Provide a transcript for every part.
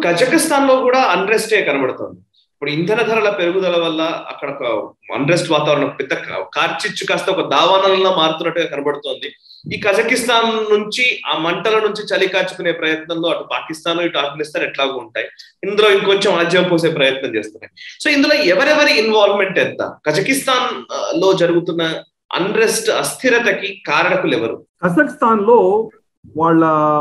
Kazakhstan లో కూడా అన్రెస్టే కనబడుతోంది ఇప్పుడు ఇంధన ధరల పెరుగుదల వల్ల అక్కడ ఒక అన్రెస్ట్ వాతావరణం పెద్ద కార్చిచ్చు కాస్త ఒక దావానంలా మారుతున్నట్టుగా కనబడుతోంది ఈ కజకిస్తాన్ నుంచి ఆ మంటల నుంచి చలి కాచుకునే ప్రయత్నంలో అటు పాకిస్తాన్ ఇటు ఆఫ్ఘనిస్తాన్ ఎట్లాగూ ఉంటాయి ఇందులో ఇంకొంచెం ఆజ్యం పోసే ప్రయత్నం చేస్తున్నాయి సో ఇందులో ఎవరెవరి ఇన్వాల్వ్మెంట్ ఎంత కజకిస్తాన్ లో జరుగుతున్న అన్రెస్ట్ అస్థిరతకి కారకులు ఎవరు కజకిస్తాన్ లో వాళ్ళ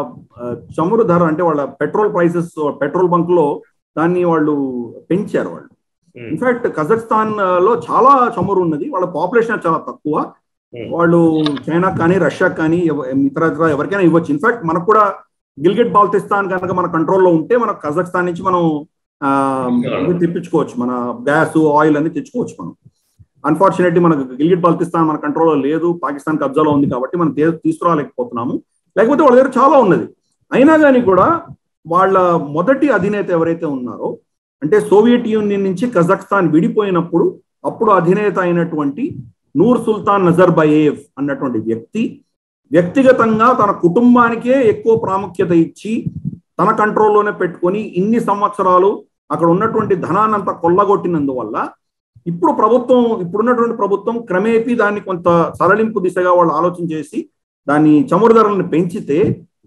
చమురు ధర అంటే వాళ్ళ పెట్రోల్ ప్రైసెస్ పెట్రోల్ బంక్ లో దాన్ని వాళ్ళు పెంచారు వాళ్ళు ఇన్ఫాక్ట్ కజకిస్తాన్ లో చాలా చమురు ఉన్నది వాళ్ళ పాపులేషన్ చాలా తక్కువ వాళ్ళు చైనా కానీ రష్యా కానీ ఇతర ఇతర ఎవరికైనా ఇవ్వచ్చు ఇన్ఫాక్ట్ మనకు కూడా గిల్గిట్ బాల్తిస్తాన్ కనుక మన కంట్రోల్లో ఉంటే మన కజకిస్తాన్ నుంచి మనం తెప్పించుకోవచ్చు మన గ్యాస్ ఆయిల్ అన్ని తెచ్చుకోవచ్చు మనం అన్ఫార్చునేట్లీ మనకు గిల్గిట్ బాల్తిస్తాన్ మన కంట్రోల్లో లేదు పాకిస్తాన్ కబ్జాలో ఉంది కాబట్టి మనం తీసుకురాలేకపోతున్నాము లేకపోతే వాళ్ళ దగ్గర చాలా ఉన్నది అయినా కానీ కూడా వాళ్ళ మొదటి అధినేత ఎవరైతే ఉన్నారో అంటే సోవియట్ యూనియన్ నుంచి కజాక్స్తాన్ విడిపోయినప్పుడు అప్పుడు అధినేత అయినటువంటి నూర్ సుల్తాన్ నజర్బయేవ్ అన్నటువంటి వ్యక్తి వ్యక్తిగతంగా తన కుటుంబానికే ఎక్కువ ప్రాముఖ్యత ఇచ్చి తన కంట్రోల్లోనే పెట్టుకొని ఇన్ని సంవత్సరాలు అక్కడ ఉన్నటువంటి ధనాన్నంతా కొల్లగొట్టినందువల్ల ఇప్పుడు ప్రభుత్వం ఇప్పుడున్నటువంటి ప్రభుత్వం క్రమేపీ దాన్ని కొంత సరళింపు దిశగా వాళ్ళు ఆలోచన చేసి దాన్ని చమురు ధరలను పెంచితే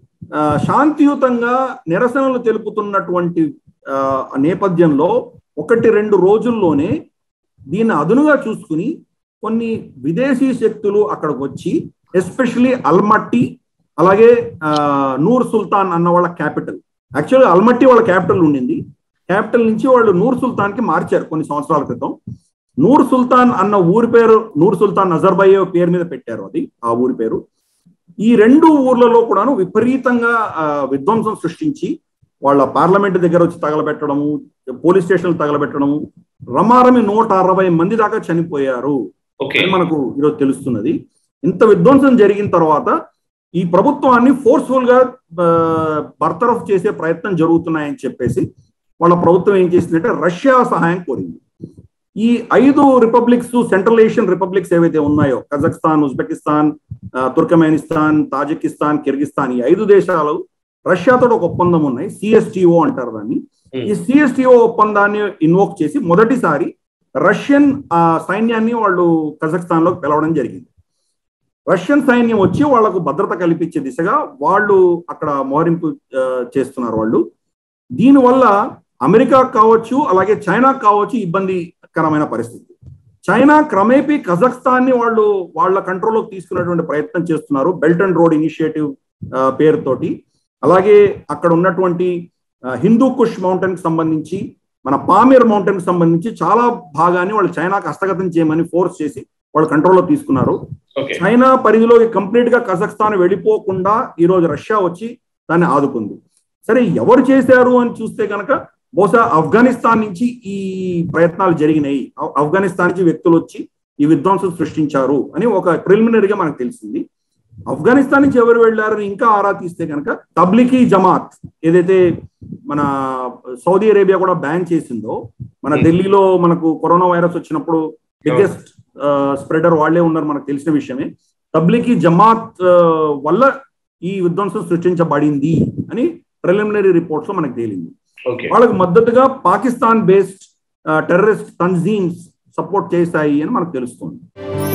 శాంతియుతంగా నిరసనలు తెలుపుతున్నటువంటి నేపథ్యంలో ఒకటి రెండు రోజుల్లోనే దీన్ని అదునుగా చూసుకుని కొన్ని విదేశీ శక్తులు అక్కడికి వచ్చి ఎస్పెషలీ అల్మట్టి అలాగే నూర్ సుల్తాన్ అన్న వాళ్ళ క్యాపిటల్ యాక్చువల్గా అల్మట్టి వాళ్ళ క్యాపిటల్ ఉండింది క్యాపిటల్ నుంచి వాళ్ళు నూర్ సుల్తాన్కి మార్చారు కొన్ని సంవత్సరాల క్రితం నూర్ సుల్తాన్ అన్న ఊరి పేరు నూర్ సుల్తాన్ నజర్బయ్యే పేరు మీద పెట్టారు అది ఆ ఊరి పేరు ఈ రెండు ఊర్లలో కూడాను విపరీతంగా విధ్వంసం సృష్టించి వాళ్ళ పార్లమెంట్ దగ్గర వచ్చి తగలబెట్టడము పోలీస్ స్టేషన్లు తగలబెట్టడము రమారమి నూట అరవై మంది దాకా చనిపోయారు మనకు ఈరోజు తెలుస్తున్నది ఇంత విధ్వంసం జరిగిన తర్వాత ఈ ప్రభుత్వాన్ని ఫోర్స్ఫుల్ గా బర్తరఫ్ చేసే ప్రయత్నం జరుగుతున్నాయని చెప్పేసి వాళ్ళ ప్రభుత్వం ఏం చేసిందంటే రష్యా సహాయం కోరింది ఈ ఐదు రిపబ్లిక్స్ సెంట్రల్ ఏషియన్ రిపబ్లిక్స్ ఏవైతే ఉన్నాయో Kazakhstan Uzbekistan Turkmenistan Tajikistan Kyrgyzstan ఈ ఐదు దేశాలు రష్యాతో ఒక ఒప్పందం ఉన్నాయి సిఎస్టిఓ అంటారు దాన్ని ఈ సిఎస్టిఓ ఒప్పందాన్ని ఇన్వోక్ చేసి మొదటిసారి రష్యన్ సైన్యాన్ని వాళ్ళు కజకిస్తాన్ లోకి పిలవడం జరిగింది రష్యన్ సైన్యం వచ్చి వాళ్లకు భద్రత కల్పించే దిశగా వాళ్ళు అక్కడ మోహరింపు చేస్తున్నారు వాళ్ళు దీనివల్ల అమెరికా కావచ్చు అలాగే చైనా కావచ్చు ఇబ్బందికరమైన పరిస్థితి చైనా క్రమేపీ కజాక్స్తాన్ ని వాళ్ళు వాళ్ళ కంట్రోల్లోకి తీసుకునేటువంటి ప్రయత్నం చేస్తున్నారు బెల్ట్ అండ్ రోడ్ ఇనిషియేటివ్ పేరుతోటి అలాగే అక్కడ ఉన్నటువంటి హిందూ కుష్ మౌంటైన్ కి సంబంధించి మన పామీర్ మౌంటైన్ కి సంబంధించి చాలా భాగాన్ని వాళ్ళు చైనాకు హస్తగతం చేయమని ఫోర్స్ చేసి వాళ్ళు కంట్రోల్లో తీసుకున్నారు చైనా పరిధిలోకి కంప్లీట్ గా కజాక్స్తాన్ వెళ్ళిపోకుండా ఈ రోజు రష్యా వచ్చి దాన్ని ఆదుకుంది సరే ఎవరు చేశారు అని చూస్తే కనుక బహుశా ఆఫ్ఘనిస్తాన్ నుంచి ఈ ప్రయత్నాలు జరిగినాయి ఆఫ్ఘనిస్తాన్ నుంచి వ్యక్తులు వచ్చి ఈ విధ్వంసం సృష్టించారు అని ఒక ప్రిలిమినరీగా మనకు తెలిసింది ఆఫ్ఘనిస్తాన్ నుంచి ఎవరు వెళ్ళారని ఇంకా ఆరా తీస్తే కనుక తబ్లికీ జమాత్ ఏదైతే మన సౌదీ అరేబియా కూడా బ్యాన్ చేసిందో మన ఢిల్లీలో మనకు కరోనా వైరస్ వచ్చినప్పుడు బిగ్గెస్ట్ స్ప్రెడర్ వాళ్లే ఉన్నారు మనకు తెలిసిన విషయమే తబ్లికీ జమాత్ వల్ల ఈ విధ్వంసం సృష్టించబడింది అని ప్రిలిమినరీ రిపోర్ట్స్ లో మనకు తేలింది వాళ్ళకు మద్దతుగా పాకిస్తాన్ బేస్డ్ టెర్రరిస్ట్ తన్జీమ్స్ సపోర్ట్ చేశాయి అని మనకు తెలుస్తుంది